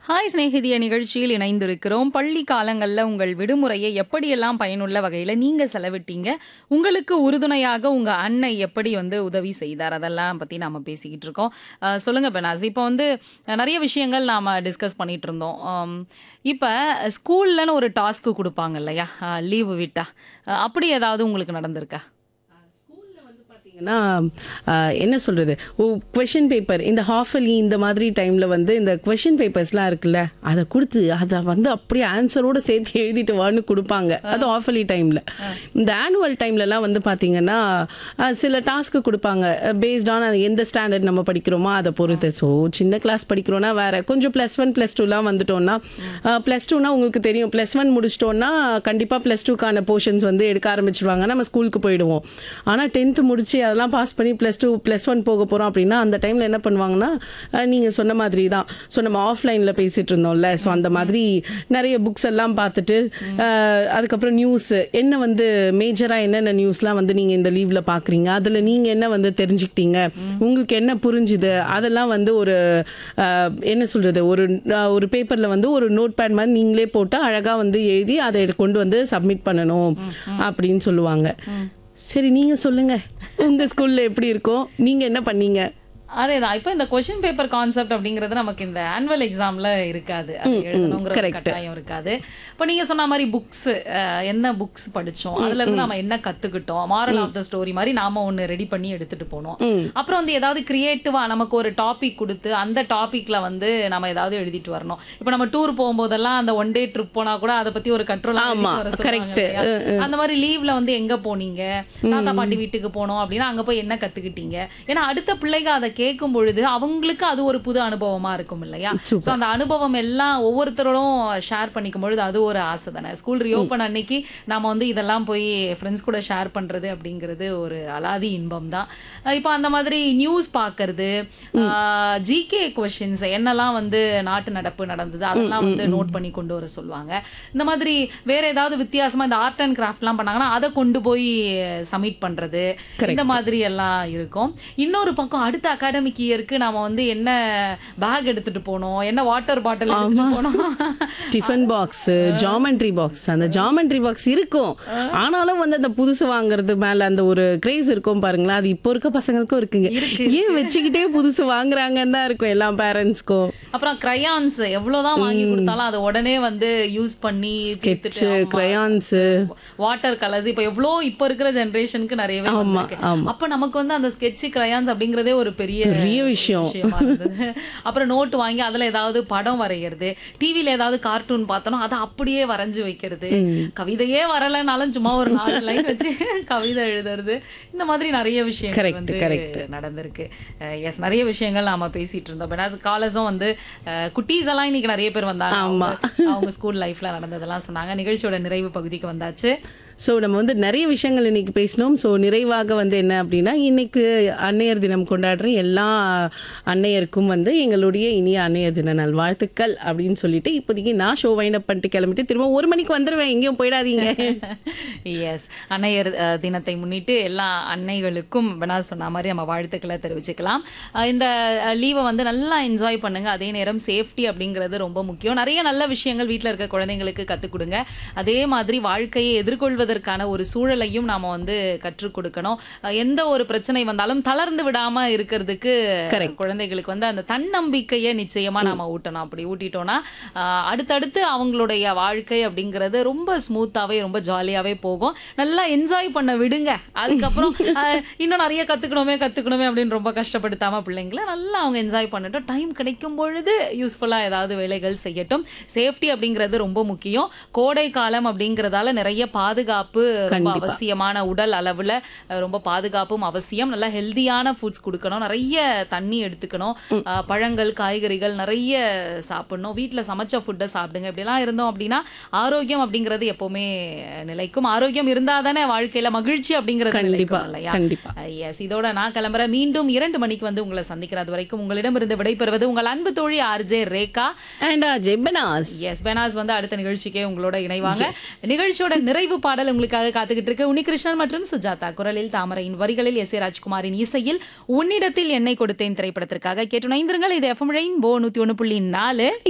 Hi சிநேகிதிய நிகழ்ச்சியில் இணைந்திருக்கிறோம் பள்ளி காலங்களில் உங்கள் விடுமுறையை எப்படியெல்லாம் பயனுள்ள வகையில் நீங்கள் செலவிட்டீங்க உங்களுக்கு உறுதுணையாக உங்கள் அன்னை எப்படி வந்து உதவி செய்தார் அதெல்லாம் பற்றி நாம் பேசிக்கிட்டு இருக்கோம் அஹ், சொல்லுங்க பெனாஸ் இப்போ வந்து அஹ், நிறைய விஷயங்கள் நாம் டிஸ்கஸ் பண்ணிட்டு இருந்தோம் ஆம், இப்போ ஸ்கூல்லன்னு ஒரு டாஸ்க்கு கொடுப்பாங்க இல்லையா லீவு விட்டா அஹ், அப்படி ஏதாவது உங்களுக்கு நடந்திருக்கா பார்த்தீங்கன்னா ஆஹ், என்ன சொல்றது கொஷின் பேப்பர் இந்த ஹாஃபலி இந்த மாதிரி டைம்ல வந்து இந்த கொஷின் பேப்பர்ஸ்லாம் இருக்குல்ல அதை கொடுத்து அதை வந்து அப்படியே ஆன்சரோட சேர்த்து எழுதிட்டு வான்னு கொடுப்பாங்க அது ஹாஃபலி டைம்ல இந்த ஆனுவல் டைம்லலாம் வந்து பார்த்தீங்கன்னா ஆஹ், சில டாஸ்க்கு கொடுப்பாங்க பேஸ்ட் ஆன் எந்த ஸ்டாண்டர்ட் நம்ம படிக்கிறோமோ அதை பொறுத்து ஸோ சின்ன கிளாஸ் படிக்கிறோன்னா வேற கொஞ்சம் ப்ளஸ் ஒன் ப்ளஸ் டூலாம் வந்துட்டோம்னா ப்ளஸ் டூனா உங்களுக்கு தெரியும் ப்ளஸ் ஒன் முடிச்சிட்டோம்னா கண்டிப்பாக ப்ளஸ் டூக்கான போர்ஷன்ஸ் வந்து எடுக்க ஆரம்பிச்சிருவாங்க நம்ம ஸ்கூலுக்கு போயிடுவோம் ஆனால் டென்த்து முடிச்சு அதெல்லாம் பாஸ் பண்ணி ப்ளஸ் டூ ப்ளஸ் ஒன் போக போகிறோம் அப்படின்னா அந்த டைமில் என்ன பண்ணுவாங்கன்னா நீங்கள் சொன்ன மாதிரி தான் ஸோ நம்ம ஆஃப்லைனில் பேசிகிட்டு இருந்தோம்ல ஸோ அந்த மாதிரி நிறைய புக்ஸ் எல்லாம் பார்த்துட்டு அஹ், அதுக்கப்புறம் நியூஸ் என்ன வந்து மேஜராக என்னென்ன நியூஸ்லாம் வந்து நீங்கள் இந்த லீவில் பார்க்குறீங்க அதில் நீங்கள் என்ன வந்து தெரிஞ்சுக்கிட்டீங்க உங்களுக்கு என்ன புரிஞ்சுது அதெல்லாம் வந்து ஒரு அஹ், என்ன சொல்கிறது ஒரு அஹ், ஒரு பேப்பரில் வந்து ஒரு நோட் பேட் மாதிரி நீங்களே போட்டு அழகாக வந்து எழுதி அதை கொண்டு வந்து சப்மிட் பண்ணணும் அப்படின்னு சொல்லுவாங்க சரி நீங்க சொல்லுங்க உங்க ஸ்கூல்ல எப்படி இருக்கும் நீங்க என்ன பண்ணீங்க அதே தான் இப்போ இந்த கொஷின் பேப்பர் கான்செப்ட் அப்படிங்கிறது நமக்கு இந்த ஆனுவல் எக்ஸாம்ல இருக்காது அது எழுதணுங்கிற ஒரு correct. கட்டாயம் இருக்காது இப்போ நீங்க சொன்ன மாதிரி புக்ஸ் என்ன புக்ஸ் படிச்சோம் அதுல இருந்து நம்ம என்ன கத்துக்கிட்டோம் மாரல் ஆஃப் த ஸ்டோரி மாதிரி நாம ஒன்னு ரெடி பண்ணி எடுத்துட்டு போனோம் அப்புறம் வந்து ஏதாவது கிரியேட்டிவா நமக்கு ஒரு டாபிக் கொடுத்து அந்த டாபிக்ல வந்து நம்ம ஏதாவது எழுதிட்டு வரணும் இப்போ நம்ம டூர் போகும்போதெல்லாம் அந்த ஒன் டே ட்ரிப் போனா கூட அதை பத்தி ஒரு கண்ட்ரோல் ஆமா, correct. அந்த மாதிரி லீவ்ல வந்து எங்க போனீங்க தாத்தா பாட்டி வீட்டுக்கு போனோம் அப்படின்னா அங்க போய் என்ன கத்துக்கிட்டீங்க ஏன்னா அடுத்த பிள்ளைங்க அதை கேட்கும் பொழுது அவங்களுக்கு அது ஒரு புது அனுபவமா இருக்கும் இல்லையா சோ அந்த அனுபவம் எல்லாம் ஒவ்வொருத்தரோடும் ஷேர் பண்ணிக்கும் பொழுது அது ஒரு ஆசை தானே ஸ்கூல் ரீஓபன் அன்னைக்கு நாம வந்து இதெல்லாம் போய் ஃப்ரெண்ட்ஸ் கூட ஷேர் பண்றது அப்படிங்கிறது ஒரு அலாதி இன்பம் தான் அஹ் இப்போ அந்த மாதிரி நியூஸ் பார்க்கறது ஜிகே கொஷின்ஸ் என்னெல்லாம் வந்து நாட்டு நடப்பு நடந்தது அதெல்லாம் வந்து நோட் பண்ணி கொண்டு வர சொல்லுவாங்க இந்த மாதிரி வேற ஏதாவது வித்தியாசமா இந்த ஆர்ட் அண்ட் கிராஃப்ட்லாம் பண்ணாங்கன்னா அதை கொண்டு போய் சப்மிட் பண்றது இந்த மாதிரி எல்லாம் இருக்கும் இன்னொரு பக்கம் அடுத்த அகாடமிக் இயருக்கு நாம வந்து என்ன பேக் எடுத்துட்டு போனோம் என்ன வாட்டர் பாட்டில் எடுத்துட்டு போனோம் டிஃபன் பாக்ஸ் ஜாமெண்ட்ரி பாக்ஸ் அந்த ஜாமெண்ட்ரி பாக்ஸ் இருக்கும் ஆனாலும் வந்து அந்த புதுசு வாங்குறது மேல அந்த ஒரு கிரேஸ் இருக்கும் பாருங்களேன் அது இப்போ இருக்க பசங்களுக்கும் இருக்குங்க ஏன் வச்சுக்கிட்டே புதுசு வாங்குறாங்கன்னு தான் இருக்கும் எல்லா பேரண்ட்ஸ்க்கும் அப்புறம் கிரையான்ஸ் எவ்வளவுதான் வாங்கி கொடுத்தாலும் அதை உடனே வந்து யூஸ் பண்ணி ஸ்கெட்ச் கிரையான்ஸ் வாட்டர் கலர்ஸ் இப்போ எவ்வளோ இப்போ இருக்கிற ஜெனரேஷனுக்கு நிறையவே வந்திருக்கு. அப்ப நமக்கு வந்து அந்த ஸ்கெட்ச் கிரையான்ஸ் அப்படிங்கறதே ஒரு பெரிய பெரிய விஷயம். விஷயமா இருந்தது அப்புறம் நோட் வாங்கி அதுல ஏதாவது படம் வரைகிறது டிவில ஏதாவது கார்ட்டூன் பார்த்தோம்னா அதை அப்படியே வரைஞ்சு வைக்கிறது கவிதையே வரலைனாலும் சும்மா ஒரு நாலு லைன் வச்சு கவிதை எழுதுறது இந்த மாதிரி நிறைய விஷயங்கள் Correct, வந்து correct. நடந்திருக்கு எஸ் நிறைய விஷயங்கள் நாம பேசிட்டு இருந்தோம் பிகாஸ் காலேஜும் வந்து குட்டீஸ் எல்லாம் இன்னைக்கு நிறைய பேர் வந்தாங்க அவங்க அவங்க ஸ்கூல் லைஃப்ல நடந்ததெல்லாம் சொன்னாங்க நிகழ்ச்சியோட நிறைவு பகுதிக்கு வந்தாச்சு ஸோ நம்ம வந்து நிறைய விஷயங்கள் இன்னைக்கு பேசினோம் ஸோ நிறைவாக வந்து என்ன அப்படின்னா இன்னைக்கு அன்னையர் தினம் கொண்டாடுற எல்லா அன்னையருக்கும் வந்து எங்களுடைய இனிய அன்னையர் தின நல்வாழ்த்துக்கள் அப்படின்னு சொல்லிட்டு இப்போதைக்கு நான் ஷோ வைண்ட் அப் பண்ணிட்டு கிளம்பிட்டு திரும்ப ஒரு மணிக்கு வந்துடுவேன் எங்கேயும் போயிடாதீங்க எஸ் அன்னையர் அஹ், தினத்தை முன்னிட்டு எல்லா அன்னைகளுக்கும் வேணா சொன்ன மாதிரி நம்ம வாழ்த்துக்களை தெரிவிச்சுக்கலாம் அஹ், இந்த லீவை வந்து நல்லா என்ஜாய் பண்ணுங்க அதே நேரம் சேஃப்டி அப்படிங்கிறது ரொம்ப முக்கியம் நிறைய நல்ல விஷயங்கள் வீட்டில் இருக்க குழந்தைங்களுக்கு கற்றுக் கொடுங்க அதே மாதிரி வாழ்க்கையை எதிர்கொள்வதற்கான ஒரு சூழலையும் நாம வந்து கற்றுக் கொடுக்கணும் அஹ், எந்த ஒரு பிரச்சனை வந்தாலும் தளர்ந்து விடாம இருக்கிறதுக்கு குழந்தைகளுக்கு வந்து அந்த தன்னம்பிக்கையை நிச்சயமா நாம ஊட்டணும் அப்படி ஊட்டிட்டோம்னா அஹ், அடுத்தடுத்து அவங்களுடைய வாழ்க்கை அப்படிங்கிறது ரொம்ப ஸ்மூத்தாவே ரொம்ப ஜாலியாவே போகும் நல்லா என்ஜாய் பண்ண விடுங்க அதுக்கப்புறம் அஹ், இன்னும் நிறைய கத்துக்கணுமே கத்துக்கணுமே அப்படின்னு ரொம்ப கஷ்டப்படுத்தாம பிள்ளைங்களை நல்லா அவங்க என்ஜாய் பண்ணட்டும் டைம் கிடைக்கும் பொழுது யூஸ்ஃபுல்லா ஏதாவது வேலைகள் செய்யட்டும் சேஃப்டி அப்படிங்கிறது ரொம்ப முக்கியம் கோடை காலம் அப்படிங்கறதால நிறைய பாதுகாப்பு ரொம்ப அவசியமான உடல் அளவுல அஹ், ரொம்ப பாதுகாப்பும் அவசியம் நல்லா ஹெல்தியான ஃபுட்ஸ் கொடுக்கணும் நிறைய தண்ணி எடுத்துக்கணும் அஹ், பழங்கள் காய்கறிகள் நிறைய சாப்பிடணும் வீட்ல சமைச்ச ஃபுட்டை சாப்பிடுங்க இப்படிலாம் இருந்தோம் அப்படின்னா ஆரோக்கியம் அப்படிங்கிறது எப்பவுமே நிலைக்கும் ஆரோக்கியம் இருந்தா தானே வாழ்க்கையில மகிழ்ச்சி அப்படிங்கிறது கண்டிப்பா, நிலைக்கும் இல்லையா கண்டிப்பா. எஸ் இதோட நான் கிளம்புறேன் மீண்டும் இரண்டு மணிக்கு வந்து உங்களை சந்திக்கிறது வரைக்கும் உங்களிடமிருந்து விடைபெறுவது உங்கள் அன்பு தோழி RJ Rekha and Jebanas S Benaz வந்து அடுத்த நிகழ்ச்சிக்கே உங்களோட இணைவாங்க நிகழ்ச்சியோட நிறைவு பாடல் உங்களுக்காக காத்துக்கிட்டு இருக்கு உன்னிகிருஷ்ணன் மற்றும் சுஜாதா குரலில் தாமரையின் வரிகளில் எஸ் ஏ ராஜ்குமாரின் இசையில் உன்னிடத்தில் என்னை கொடுத்தேன் திரைப்படத்திற்காக கேட்டு நைந்திருங்கள் இது எஃப்எம் ரெயின் போ நூத்தி ஒண்ணு புள்ளி நாலு